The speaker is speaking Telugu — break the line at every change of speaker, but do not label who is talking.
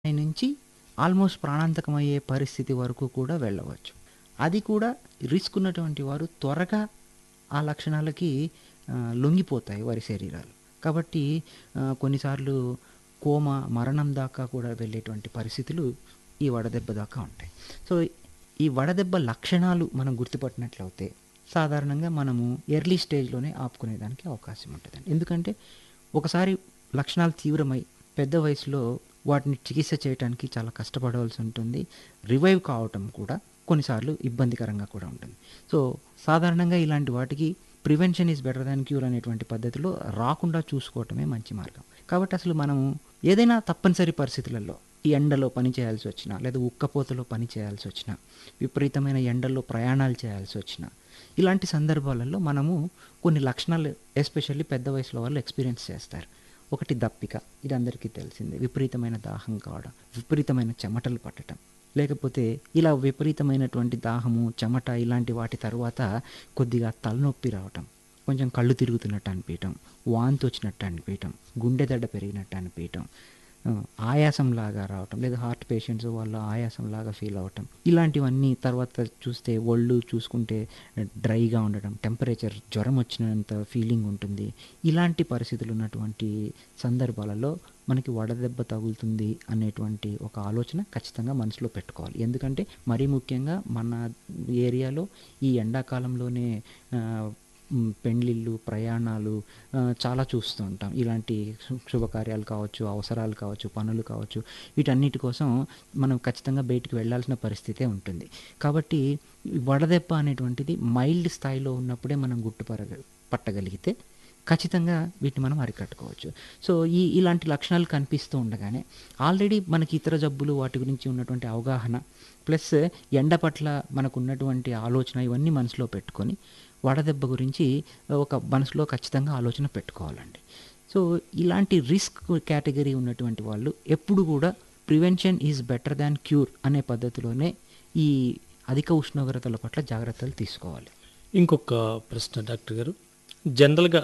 నుంచి ఆల్మోస్ట్ ప్రాణాంతకమయ్యే పరిస్థితి వరకు కూడా వెళ్ళవచ్చు అది కూడా రిస్క్ ఉన్నటువంటి వారు త్వరగా ఆ లక్షణాలకి ఆ, లొంగిపోతాయి వారి శరీరాలు కాబట్టి ఆ, కొన్నిసార్లు కోమ మరణం దాకా కూడా వెళ్ళేటువంటి పరిస్థితులు ఈ వడదెబ్బ దాకా ఉంటాయి సో ఈ వడదెబ్బ లక్షణాలు మనం గుర్తుపట్టినట్లయితే సాధారణంగా మనము ఎర్లీ స్టేజ్లోనే ఆపుకునేదానికి అవకాశం ఉంటుందండి ఎందుకంటే ఒకసారి లక్షణాలు తీవ్రమై పెద్ద వయసులో వాటిని చికిత్స చేయడానికి చాలా కష్టపడవలసి ఉంటుంది రివైవ్ కావటం కూడా కొన్నిసార్లు ఇబ్బందికరంగా కూడా ఉంటుంది సో సాధారణంగా ఇలాంటి వాటికి prevention is better than cure అనేటువంటి పద్ధతిలో రాకుండా చూసుకోవటమే మంచి మార్గం కాబట్టి అసలు మనము ఏదైనా తప్పనిసరి పరిస్థితులలో ఈ ఎండలో పని చేయాల్సి వచ్చినా లేదా ఉక్కపోతలో పని చేయాల్సి వచ్చినా విపరీతమైన ఎండల్లో ప్రయాణాలు చేయాల్సి వచ్చినా ఇలాంటి సందర్భాలలో మనము కొన్ని లక్షణాలు ఎస్పెషల్లీ పెద్ద వయసులో వాళ్ళు ఎక్స్పీరియన్స్ చేస్తారు ఒకటి దప్పిక ఇది అందరికీ తెలిసిందే విపరీతమైన దాహం కావడం విపరీతమైన చెమటలు పట్టడం లేకపోతే ఇలా విపరీతమైనటువంటి దాహము చెమట ఇలాంటి వాటి తర్వాత కొద్దిగా తలనొప్పి రావటం కొంచెం కళ్ళు తిరుగుతున్నట్టు అనిపించటం వాంతి వచ్చినట్టు అనిపించటం గుండె దడ్డ పెరిగినట్టు అనిపించటం ఆ, ఆయాసంలాగా రావటం లేదా హార్ట్ పేషెంట్స్ వాళ్ళ ఆయాసంలాగా ఫీల్ అవ్వటం ఇలాంటివన్నీ తర్వాత చూస్తే ఒళ్ళు చూసుకుంటే డ్రైగా ఉండడం టెంపరేచర్ జ్వరం వచ్చినంత ఫీలింగ్ ఉంటుంది ఇలాంటి పరిస్థితులు ఉన్నటువంటి సందర్భాలలో మనకి వడదెబ్బ తగులుతుంది అనేటువంటి ఒక ఆలోచన ఖచ్చితంగా మనసులో పెట్టుకోవాలి ఎందుకంటే మరీ ముఖ్యంగా మన ఏరియాలో ఈ ఎండాకాలంలోనే ఆ, మ్, పెండ్లిళ్ళు ప్రయాణాలు ఆ, చాలా చూస్తూ ఉంటాం ఇలాంటి శు- శుభకార్యాలు కావచ్చు అవసరాలు కావచ్చు పనులు కావచ్చు వీటన్నిటి కోసం మనం ఖచ్చితంగా బయటికి వెళ్ళాల్సిన పరిస్థితే ఉంటుంది కాబట్టి ఈ వడదెబ్బ అనేటువంటిది మైల్డ్ స్థాయిలో ఉన్నప్పుడే మనం గుర్తుపర పట్టగలిగితే ఖచ్చితంగా వీటిని మనం అరికట్టుకోవచ్చు సో ఈ ఇలాంటి లక్షణాలు కనిపిస్తూ ఉండగానే ఆల్రెడీ మనకి ఇతర జబ్బులు వాటి గురించి ఉన్నటువంటి అవగాహన ప్లస్ ఎండ పట్ల మనకు ఉన్నటువంటి ఆలోచన ఇవన్నీ మనసులో పెట్టుకొని వడదెబ్బ గురించి ఒక మనసులో ఖచ్చితంగా ఆలోచన పెట్టుకోవాలండి సో ఇలాంటి రిస్క్ కేటగిరీ ఉన్నటువంటి వాళ్ళు ఎప్పుడు కూడా prevention is better than cure అనే పద్ధతిలోనే ఈ అధిక ఉష్ణోగ్రతల పట్ల జాగ్రత్తలు తీసుకోవాలి
ఇంకొక ప్రశ్న డాక్టర్ గారు జనరల్గా